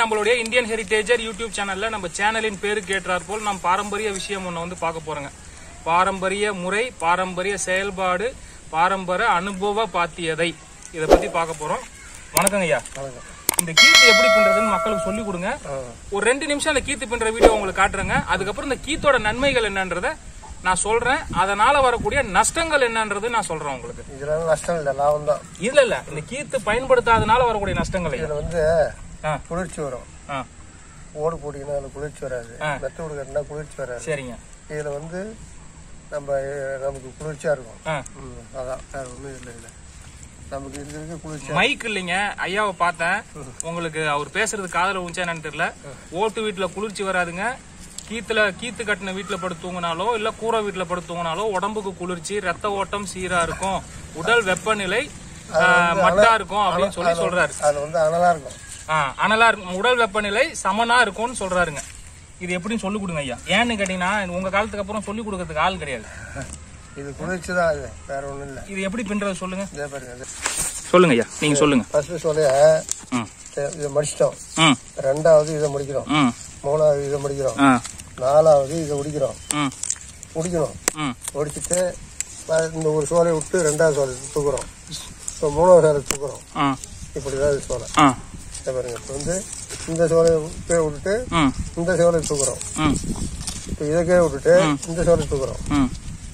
நம்மளுடைய Indian ஹெரிடேஜர் YouTube சேனல்ல நம்ம சேனலின் பேருக்கு ஏற்றாற் போல் நாம் பாரம்பரிய விஷயம் ஒண்ணு வந்து பார்க்க போறோங்க பாரம்பரிய முறை பாரம்பரிய செயல்பாடு பாரம்பரிய அனுபவ பாத்தியதை இதை பத்தி பார்க்க போறோம் வணக்கங்க ஐயா இந்த கீத்து எப்படி பண்றதுன்னு மக்களுக்கு சொல்லி கொடுங்க ஒரு ரெண்டு நிமிஷம் அந்த கீத்து பண்ற வீடியோ உங்களுக்கு காட்டுறேங்க அதுக்கப்புறம் இந்த கீத்தோட நன்மைகள் என்னன்றத நான் சொல்றேன் அதனால வரக்கூடிய நஷ்டங்கள் என்னன்றது நான் சொல்றேன் உங்களுக்கு இதெல்லாம் நஷ்டம் இல்லை லாபம் தான் இல்ல இல்ல இந்த கீத்து பயன்படுத்தாதனால வரக்கூடிய நஷ்டங்கள் ஐயா. இதில் வந்து ஆ குளிர்ச்சி வரும் ஆ ஓடு போட்டிங்கன்னா அதில் குளிர்ச்சி வராது ஆ. மெத்த வீடு கட்டினா குளிர்ச்சி வராது சரிங்க இதில் வந்து நம்ம அஹ், நமக்கு குளிர்ச்சியாக இருக்கும் ஆ ம், அதான் வேறு ஒன்றும் இல்லை இல்லை நமக்கு இது இருக்க குளிர்ச்சியாக மைக் இல்லைங்க ஐயாவை பார்த்தேன் உங்களுக்கு அவர் பேசுறது காதல உஞ்சா என்னன்னு தெரியல ஓட்டு வீட்டுல குளிர்ச்சி வராதுங்க கீத்துல கீத்து கட்டின வீட்டுல படுத்து தூங்கினாலோ இல்ல கூரை வீட்டுல படுத்து தூங்கினாலோ உடம்புக்கு குளிர்ச்சி ரத்த ஓட்டம் சீரா இருக்கும் உடல் வெப்பநிலை ஆ, மட்டா இருக்கும் அப்படின்னு சொல்லி சொல்றாரு அதில் வந்து அனலாக இருக்கும் ஆ, அனலா இருக்கும் உடல் வெப்பநிலை சமனா இருக்கும்னு சொல்றாருங்க இது எப்படின்னு சொல்லி கொடுங்க ஐயா ஏன்னு கேட்டீங்கன்னா உங்க காலத்துக்கு அப்புறம் சொல்லி கொடுக்கறதுக்கு ஆள் கிடையாது இது குளிர்ச்சி தான் இது வேற ஒன்றும் இல்லை இது எப்படி பின்றது சொல்லுங்க இதே பாருங்க இது சொல்லுங்க ஐயா நீங்க சொல்லுங்க ஃபர்ஸ்ட் சொல்ல ம் இதை முடிச்சிட்டோம் ம் ரெண்டாவது இதை முடிக்கிறோம் ம் மூணாவது இதை முடிக்கிறோம் ஆ நாலாவது இதை முடிக்கிறோம் ம் முடிக்கணும் ம் முடிச்சிட்டு அஹ், இந்த ஒரு சோலையை விட்டு ரெண்டாவது சோலை தூக்குறோம் இப்போ மூணாவது சோலை தூக்குறோம் ஆ இப்படி தான் இது சோலை ஆ இதை பாருங்க இப்போ வந்து இந்த சோலையை கீழே விட்டுட்டு ம் இந்த சோலையை தூக்குறோம் ம் இப்போ இதை கீழே விட்டுட்டு இந்த சோலையை தூக்குறோம் ம்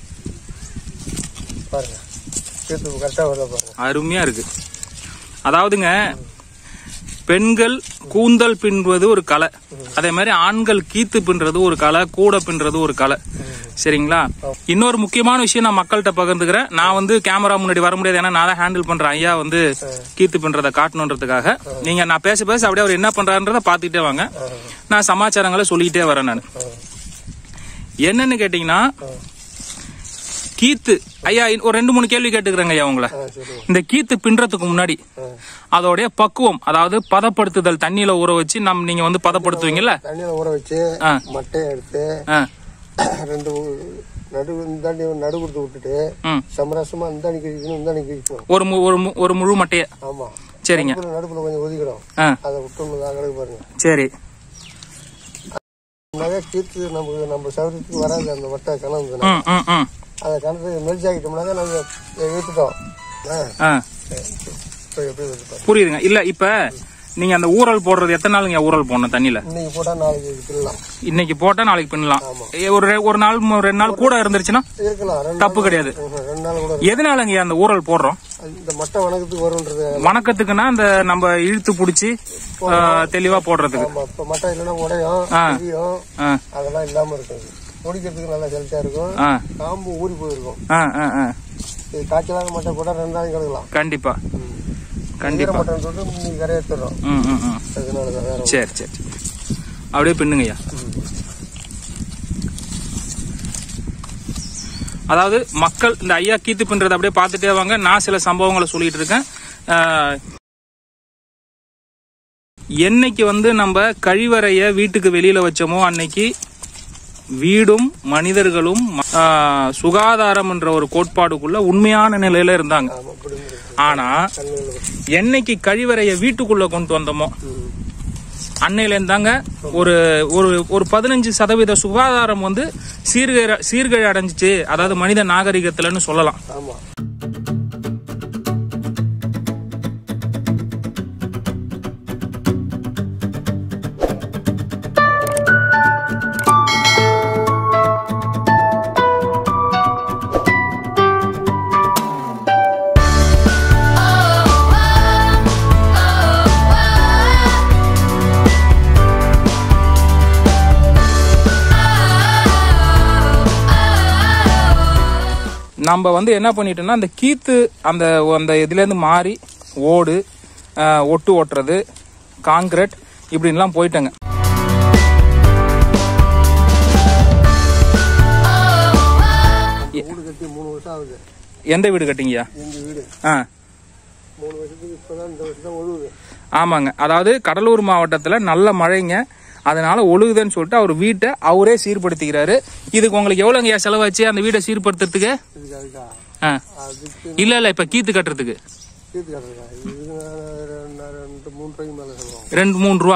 பாருங்க தீர்த்து கரெக்டாக வருதா பாருங்க அருமையா இருக்கு அதாவதுங்க பெண்கள் கூந்தல் பின்னுவது ஒரு கலை அதே மாதிரி ஆண்கள் கீத்து பின்றது ஒரு கலை கூட பின்றது ஒரு கலை சரிங்களா இன்னொரு முக்கியமான விஷயம் நான் மக்கள்கிட்ட பகிர்ந்துக்கிறேன் நான் வந்து கேமரா முன்னாடி வர முடியாது ஏன்னா நான் தான் ஹேண்டில் பண்றேன் ஐயா வந்து கீத்து பின்றதை காட்டணுன்றதுக்காக நீங்க நான் பேச பேச அப்படியே அவர் என்ன பண்றாருன்றத பாத்துக்கிட்டே வாங்க நான் சமாச்சாரங்களை சொல்லிக்கிட்டே வரேன் நான் என்னன்னு கேட்டீங்கன்னா கீத்து ஐயா ஒரு ரெண்டு மூணு கேள்வி கேட்டுக்கிறேங்க ஐயா உங்களை ஆ சரி இந்த கீத்து பின்றதுக்கு முன்னாடி அதோடைய பக்குவம் அதாவது பதப்படுத்துதல் தண்ணியில ஊற வச்சு நம் நீங்க வந்து பதப்படுத்துவீங்கல்ல தண்ணியில் ஊற வச்சு ஆ. மட்டையை எடுத்து ஆ, ரெண்டு நடு இந்த தண்ணி நடு கொடுத்து விட்டுட்டு ம். சமரசமா இந்த தண்ணி கிழிக்கணும் இந்த தண்ணி கிழிக்கணும் ஒரு மு- ஒரு மு- ஒரு முழு மட்டைய ஆமா சரிங்க நடுப்புல நடுப்புல கொஞ்சம் ஒதுக்கிறோம் ஆ, அதை விட்டு அங்கே பாருங்க சரி நகை கீர்த்து நமக்கு நம்ம சௌரியத்துக்கு வராது அந்த மட்டை கணம் ம் ம் ம் அந்த கணத்தை மெல்ஜ் ஆகிட்டோம்னாக்க நாங்கள் இழுத்துட்டோம் ஆ ஆ, இப்போ எப்படி வருது பாருங்க புரியுதுங்க இல்ல இப்ப நீங்க அந்த ஊறல் போடுறது எத்தனை நாளுங்க ஊறல் போடணும் தண்ணியில இன்னைக்கு போட்டால் நாளைக்கு பின்னலாம் இன்னைக்கு போட்டா நாளைக்கு பின்னலாம் ஏ, ஒரு ரெ- ஒரு நாள் மு- ரெண்டு நாள் கூட இருந்துருச்சுன்னா இருக்கலாம் ரெண்டு தப்பு கிடையாது நாள் ரெண்டு நாள் கூட எதனாலங்க அந்த ஊறல் போடுறோம் அது இந்த மட்டை வணக்கத்துக்கு வரும்ன்றது வணக்கத்துக்குன்னா அந்த நம்ம இழுத்து புடிச்சு ஆ, தெளிவா போடுறதுக்கு ஆமா இப்போ மட்டை இல்லைன்னா உடையும் ஆ. தெரியும் ஆ, அதெல்லாம் இல்லாம இருக்கும் முடிக்கிறதுக்கு நல்லா ஹெல்த்தியா இருக்கும் ஆ, காம்பு ஊறி போயிருக்கும் ஆ, ஆ, ஆ. இது காய்ச்சலாக மட்டை போட்டா ரெண்டு நாளைக்கு கிடக்கலாம் கண்டிப்பா ஈர கண்டிப்பா மட்டைன்னு சொல்லிட்டு இன்னைக்கு கரையேற்றுறோம் ம் ம் ம் அதனால தான் வேற ஒண்ணும் சரி சரி சரி. அப்படியே பின்னுங்கய்யா அதாவது மக்கள் இந்த ஐயா கீத்து பின்றதை அப்படியே பார்த்துட்டே வாங்க நான் சில சம்பவங்களை சொல்லிட்டு இருக்கேன் ஆஹ், என்னைக்கு வந்து நம்ம கழிவறைய வீட்டுக்கு வெளியில வச்சோமோ அன்னைக்கு வீடும் மனிதர்களும் ஆஹ், சுகாதாரம் என்ற ஒரு கோட்பாடுக்குள்ள உண்மையான நிலையில இருந்தாங்க ஆமா பிடிங்கிருக்கு ஆனா கண்ணுகளில் வச்சு. என்னைக்கு கழிவறைய வீட்டுக்குள்ள கொண்டு வந்தோமோ ம். அன்னையில இருந்தாங்க ஒரு ஒரு ஒரு பதினஞ்சு சதவீத சுகாதாரம் வந்து சீர்கழ சீர்கழ அடைஞ்சிச்சு அதாவது மனித நாகரிகத்துலன்னு சொல்லலாம் ஆமா நம்ம வந்து என்ன பண்ணிட்டோம்னா அந்த கீத்து அந்த அந்த இதுல இருந்து மாறி ஓடு ஆஹ், ஒட்டு ஓட்டுறது காங்கிரட் இப்படின்லாம் போயிட்டங்க வீடு கட்டி மூணு வருஷம் ஆகுது எந்த வீடு கட்டிங்கய்யா இந்த வீடு ஆ மூணு வருஷத்துக்கு இப்பதான் இந்த வருஷம் தான் ஒழுகுது ஆமாங்க அதாவது கடலூர் மாவட்டத்துல நல்ல மழைங்க அதனால ஒழுகுதுன்னு சொல்லிட்டு அவர் வீட்டை அவரே சீர்படுத்திக்கிறாரு இதுக்கு உங்களுக்கு எவ்வளவுங்கய்யா செலவாச்சு அந்த வீட்டை சீர்படுத்துறதுக்கு இதுக்கு அதுக்கா ஆ. அதுக்கு இல்ல இல்ல இப்ப கீத்து கட்டுறதுக்கு தீர்த்து கட்டுறதா இது நான் ரெண்டு மூணு ரூபாய்க்கு மேலே சொல்லுவோம் ரெண்டு மூணு ரூபா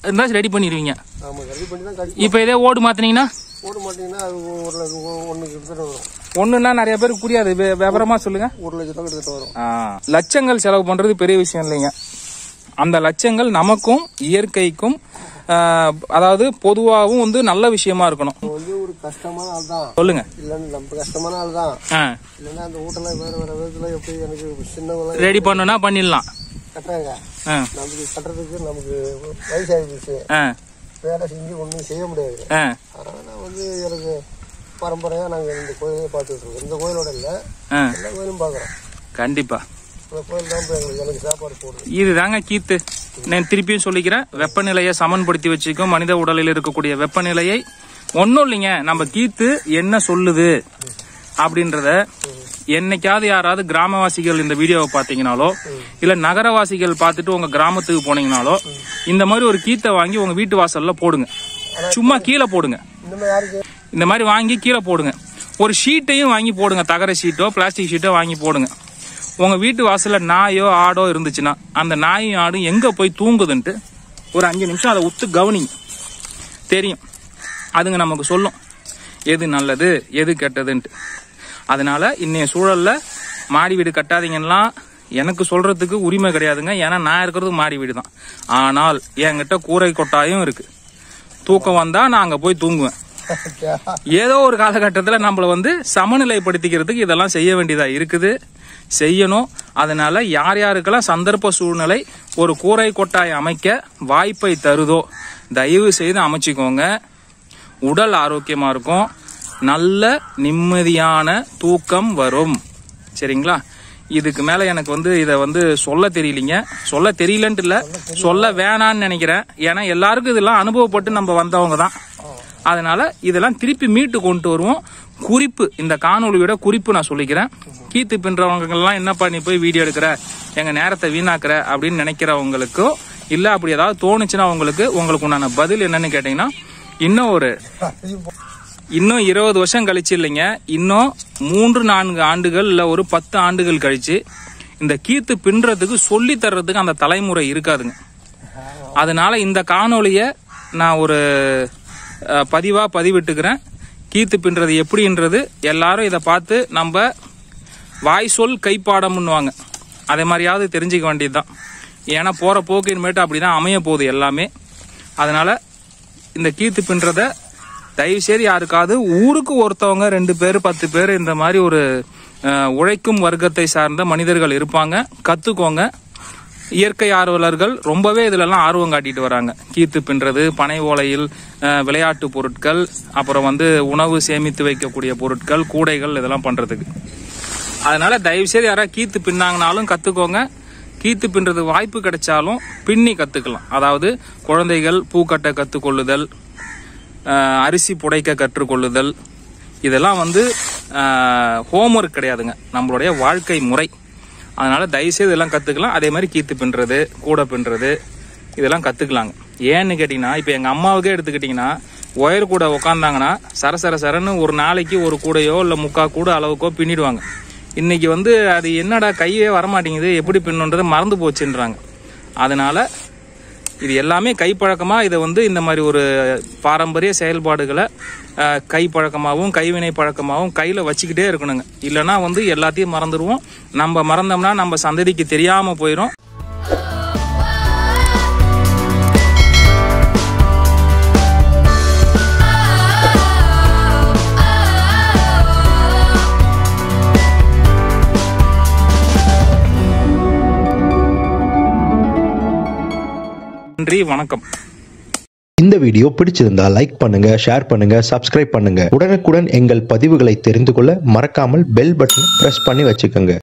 இருந்தால் ரெடி பண்ணிடுவீங்க ஆமாம் ரெடி பண்ணி தான் கடி இப்போ இதே ஓடு மாற்றினீங்கன்னா போட மாட்டீங்கன்னா அது ஒரு லட்சம் ஒன்று கிட்டத்தட்ட வரும் ஒன்றுன்னா நிறைய பேருக்கு புரியாது வி- விவரமா சொல்லுங்க ஒரு லட்சம் தான் கிட்டத்தட்ட வரும் ஆ, லட்சங்கள் செலவு பண்றது பெரிய விஷயம் இல்லைங்க அந்த லட்சங்கள் நமக்கும் இயற்கைக்கும் ஆ, அதாவது பொதுவாகவும் வந்து நல்ல விஷயமா இருக்கணும் இப்போ வந்து ஒரு கஷ்டமான ஆள் தான் சொல்லுங்க இல்லைன்னு நம்ம கஷ்டமான ஆள் தான் ஆ, இல்லைன்னா அந்த வீட்டில் வேறு வேறு விதத்தில் எப்படி எனக்கு சின்னவங்களாம் ரெடி பண்ணுனா பண்ணிடலாம் கட்டுறாங்க ஆ, நமக்கு கட்டுறதுக்கு நமக்கு வயசாகி போச்சு ஆ, வேலை செஞ்சு ஒன்றும் செய்ய முடியாது ஆ, அதனால் நான் வந்து எனக்கு பரம்பரையாக நாங்கள் இந்த கோயிலே பார்த்துட்டு இருக்கோம் இந்த கோயிலோட இல்லை ஆ, எல்லா கோயிலும் பார்க்குறோம் கண்டிப்பா இந்த கோயில் தான் இப்போ எங்களுக்கு எனக்கு சாப்பாடு போடுது இதுதாங்க கீத்து நான் திருப்பியும் சொல்லிக்கிறேன் வெப்பநிலையை சமன்படுத்தி வச்சுக்கும் மனித உடலில் இருக்கக்கூடிய வெப்பநிலையை ஒன்றும் இல்லைங்க நம்ம கீத்து என்ன சொல்லுது அப்படின்றத என்னைக்காவது யாராவது கிராமவாசிகள் இந்த வீடியோவை பார்த்தீங்கனாலோ இல்ல நகரவாசிகள் பார்த்துட்டு உங்க கிராமத்துக்கு போனீங்கனாலோ இந்த மாதிரி ஒரு கீத்தை வாங்கி உங்க வீட்டு வாசல்ல போடுங்க சும்மா கீழே போடுங்க இந்த மாதிரி யாருக்கு இந்த மாதிரி வாங்கி கீழே போடுங்க ஒரு ஷீட்டையும் வாங்கி போடுங்க தகர ஷீட்டோ பிளாஸ்டிக் ஷீட்டோ வாங்கி போடுங்க உங்க வீட்டு வாசல்ல நாயோ ஆடோ இருந்துச்சுன்னா அந்த நாயும் ஆடும் எங்க போய் தூங்குதுன்ட்டு ஒரு அஞ்சு நிமிஷம் அதை உத்து கவனிங்க தெரியும் அதுங்க நமக்கு சொல்லும் எது நல்லது எது கெட்டதுன்ட்டு அதனால இன்னைய சூழல்ல மாடி வீடு கட்டாதீங்கன்னா எனக்கு சொல்றதுக்கு உரிமை கிடையாதுங்க ஏன்னா நான் இருக்கிறது மாடி வீடு தான் ஆனால் என்கிட்ட கூரை கொட்டாயும் இருக்கு தூக்கம் வந்தா நான் அங்க போய் தூங்குவேன் ஏதோ ஒரு காலகட்டத்தில் நம்மளை வந்து சமநிலைப்படுத்திக்கிறதுக்கு இதெல்லாம் செய்ய வேண்டியதா இருக்குது செய்யணும் அதனால யார் யாருக்கெல்லாம் சந்தர்ப்ப சூழ்நிலை ஒரு கூரை கொட்டாய் அமைக்க வாய்ப்பை தருதோ தயவு செய்து அமைச்சிக்கோங்க உடல் ஆரோக்கியமா இருக்கும் நல்ல நிம்மதியான தூக்கம் வரும் சரிங்களா இதுக்கு மேல எனக்கு வந்து இதை வந்து சொல்ல தெரியலீங்க சொல்ல தெரியலன்ட்டு இல்ல சொல்ல வேணான்னு நினைக்கிறேன் ஏன்னா எல்லாருக்கும் இதெல்லாம் அனுபவப்பட்டு நம்ம வந்தவங்க தான் அதனால இதெல்லாம் திருப்பி மீட்டு கொண்டு வருவோம் குறிப்பு இந்த காணொளியோட குறிப்பு நான் சொல்லிக்கிறேன் கீத்து பின்றவங்கெல்லாம் என்னப்பா நீ போய் வீடியோ எடுக்கிற எங்க நேரத்தை வீணாக்குற அப்படின்னு நினைக்கிறவங்களுக்கோ இல்ல அப்படி ஏதாவது தோணுச்சுன்னா உங்களுக்கு உங்களுக்கு உண்டான பதில் என்னன்னு கேட்டீங்கன்னா இன்னும் ஒரு இன்னும் இருபது வருஷம் கழிச்சு இல்லைங்க இன்னும் மூன்று நான்கு ஆண்டுகள் இல்ல ஒரு பத்து ஆண்டுகள் கழிச்சு இந்த கீத்து பின்றதுக்கு சொல்லி தர்றதுக்கு அந்த தலைமுறை இருக்காதுங்க அதனால இந்த காணொளிய நான் ஒரு அஹ், பதிவா பதிவிட்டுக்கிறேன் கீத்து பின்றது எப்படின்றது எல்லாரும் இதை பார்த்து நம்ம வாய் சொல் கைப்பாடம்னுவாங்க அதே மாதிரியாவது தெரிஞ்சுக்க வேண்டியதுதான் ஏன்னா போற போக்கு இனிமேட்டு அப்படிதான் அமைய போகுது எல்லாமே அதனால இந்த கீத்து பின்றத தயவு செய்து யாருக்காவது ஊருக்கு ஒருத்தவங்க ரெண்டு பேர் பத்து பேர் இந்த மாதிரி ஒரு அஹ், உழைக்கும் வர்க்கத்தை சார்ந்த மனிதர்கள் இருப்பாங்க கத்துக்கோங்க இயற்கை ஆர்வலர்கள் ரொம்பவே இதுலலாம் ஆர்வம் காட்டிட்டு வராங்க கீத்து பின்றது பனை ஓலையில் அஹ், விளையாட்டு பொருட்கள் அப்புறம் வந்து உணவு சேமித்து வைக்கக்கூடிய பொருட்கள் கூடைகள் இதெல்லாம் பண்றதுக்கு அதனால தயவு செய்து யாராவது கீத்து பின்னாங்கனாலும் கத்துக்கோங்க கீத்து பின்றது வாய்ப்பு கிடைச்சாலும் பின்னி கத்துக்கலாம் அதாவது குழந்தைகள் பூக்கட்ட கத்துக்கொள்ளுதல் ஆஹ், அரிசி புடைக்க கற்றுக்கொள்ளுதல் இதெல்லாம் வந்து ஹோம்ஒர்க் கிடையாதுங்க நம்மளுடைய வாழ்க்கை முறை அதனால தயவுசெய்து இதெல்லாம் கத்துக்கலாம் அதே மாதிரி கீத்து பின்றது கூடை பின்றது இதெல்லாம் கத்துக்கலாங்க ஏன்னு கேட்டீங்கன்னா இப்போ எங்க அம்மாவுக்கே எடுத்துக்கிட்டீங்கன்னா ஒயர் கூட உக்காந்தாங்கன்னா சர சர சரன்னு ஒரு நாளைக்கு ஒரு கூடையோ இல்லை முக்கா கூட அளவுக்கோ பின்னிடுவாங்க இன்னைக்கு வந்து அது என்னடா கையே வரமாட்டேங்குது எப்படி பின்னுன்றது மறந்து போச்சுன்றாங்க அதனால இது எல்லாமே கைப்பழக்கமா இதை வந்து இந்த மாதிரி ஒரு பாரம்பரிய செயல்பாடுகளை அஹ், கைப்பழக்கமாகவும் கைவினை பழக்கமாகவும் கையில வச்சுக்கிட்டே இருக்கணுங்க இல்லைன்னா வந்து எல்லாத்தையும் மறந்துடுவோம் நம்ம மறந்தோம்னா நம்ம சந்ததிக்கு தெரியாம போயிடும் நன்றி வணக்கம் இந்த வீடியோ பிடிச்சிருந்தா லைக் பண்ணுங்க ஷேர் பண்ணுங்க சப்ஸ்கிரைப் பண்ணுங்க உடனுக்குடன் எங்கள் பதிவுகளை தெரிந்து கொள்ள மறக்காமல் பெல் பட்டனை பிரஸ் பண்ணி வச்சுக்கோங்க